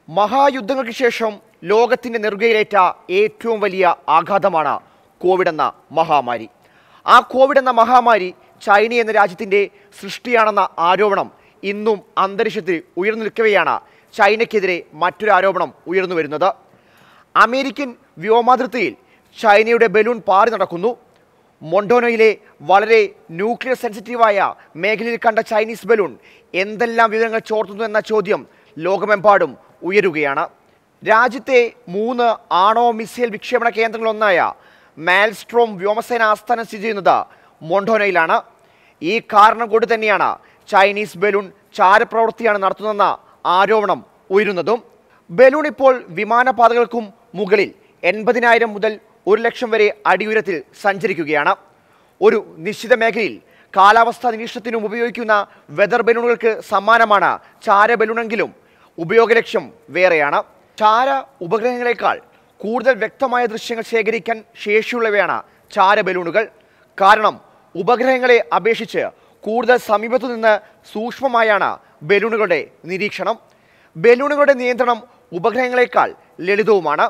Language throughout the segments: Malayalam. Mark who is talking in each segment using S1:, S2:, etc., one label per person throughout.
S1: മഹായുദ്ധങ്ങൾക്ക് ശേഷം ലോകത്തിൻ്റെ നെറുകയിലേറ്റ ഏറ്റവും വലിയ ആഘാതമാണ് കോവിഡ് എന്ന മഹാമാരി ആ കോവിഡ് എന്ന മഹാമാരി ചൈന എന്ന രാജ്യത്തിൻ്റെ സൃഷ്ടിയാണെന്ന ആരോപണം ഇന്നും അന്തരീക്ഷത്തിൽ ഉയർന്നു നിൽക്കവെയാണ് ചൈനയ്ക്കെതിരെ മറ്റൊരു ആരോപണം ഉയർന്നു വരുന്നത് അമേരിക്കൻ വ്യോമാതിർത്തിയിൽ ചൈനയുടെ ബലൂൺ പാറി നടക്കുന്നു മൊണ്ടോനോയിലെ വളരെ ന്യൂക്ലിയർ സെൻസിറ്റീവായ മേഖലയിൽ കണ്ട ചൈനീസ് ബലൂൺ എന്തെല്ലാം വിവരങ്ങൾ ചോർത്തുന്നു എന്ന ചോദ്യം ലോകമെമ്പാടും ഉയരുകയാണ് രാജ്യത്തെ മൂന്ന് ആണവ മിസൈൽ വിക്ഷേപണ കേന്ദ്രങ്ങളൊന്നായ മാൽസ്ട്രോം വ്യോമസേന ആസ്ഥാനം സ്ഥിതി ചെയ്യുന്നത് മൊണ്ടോനോയിലാണ് ഈ കാരണം കൊണ്ട് തന്നെയാണ് ചൈനീസ് ബലൂൺ ചാരപ്രവൃത്തിയാണ് നടത്തുന്നതെന്ന ആരോപണം ഉയരുന്നതും ബലൂൺ ഇപ്പോൾ വിമാനപാതകൾക്കും മുകളിൽ എൺപതിനായിരം മുതൽ ഒരു ലക്ഷം വരെ അടിയുരത്തിൽ സഞ്ചരിക്കുകയാണ് ഒരു നിശ്ചിത മേഖലയിൽ കാലാവസ്ഥാ നിരീക്ഷണത്തിനും ഉപയോഗിക്കുന്ന വെതർ ബലൂണുകൾക്ക് സമാനമാണ് ചാര ബലൂണെങ്കിലും ഉപയോഗലക്ഷ്യം വേറെയാണ് ചാര ഉപഗ്രഹങ്ങളെക്കാൾ കൂടുതൽ വ്യക്തമായ ദൃശ്യങ്ങൾ ശേഖരിക്കാൻ ശേഷിയുള്ളവയാണ് ചാര ബലൂണുകൾ കാരണം ഉപഗ്രഹങ്ങളെ അപേക്ഷിച്ച് കൂടുതൽ സമീപത്തു നിന്ന് സൂക്ഷ്മമായാണ് ബലൂണുകളുടെ നിരീക്ഷണം ബലൂണുകളുടെ നിയന്ത്രണം ഉപഗ്രഹങ്ങളെക്കാൾ ലളിതവുമാണ്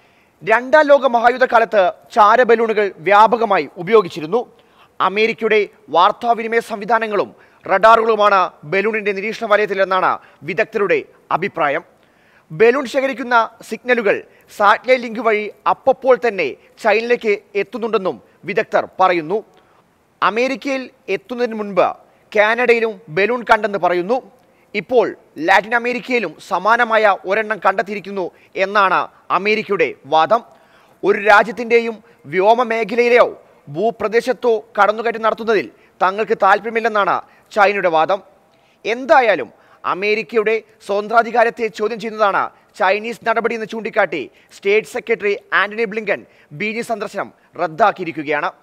S1: രണ്ടാം ലോക മഹായുദ്ധകാലത്ത് ചാര ബലൂണുകൾ വ്യാപകമായി ഉപയോഗിച്ചിരുന്നു അമേരിക്കയുടെ വാർത്താവിനിമയ സംവിധാനങ്ങളും റഡാറുകളുമാണ് ബലൂണിന്റെ നിരീക്ഷണ വലയത്തിലെന്നാണ് വിദഗ്ധരുടെ അഭിപ്രായം ബലൂൺ ശേഖരിക്കുന്ന സിഗ്നലുകൾ സാറ്റലൈറ്റ് ലിങ്ക് വഴി അപ്പപ്പോൾ തന്നെ ചൈനയിലേക്ക് എത്തുന്നുണ്ടെന്നും വിദഗ്ധർ പറയുന്നു അമേരിക്കയിൽ എത്തുന്നതിന് മുൻപ് കാനഡയിലും ബലൂൺ കണ്ടെന്ന് പറയുന്നു ഇപ്പോൾ ലാറ്റിൻ അമേരിക്കയിലും സമാനമായ ഒരെണ്ണം കണ്ടെത്തിയിരിക്കുന്നു എന്നാണ് അമേരിക്കയുടെ വാദം ഒരു രാജ്യത്തിൻ്റെയും വ്യോമ മേഖലയിലെയോ ഭൂപ്രദേശത്തോ കടന്നുകയറ്റം നടത്തുന്നതിൽ തങ്ങൾക്ക് താല്പര്യമില്ലെന്നാണ് ചൈനയുടെ വാദം എന്തായാലും അമേരിക്കയുടെ സ്വതന്ത്രാധികാരത്തെ ചോദ്യം ചെയ്യുന്നതാണ് ചൈനീസ് നടപടി എന്ന് ചൂണ്ടിക്കാട്ടി state secretary Antony Blinken Beijing സന്ദർശനം റദ്ദാക്കിയിരിക്കുകയാണ്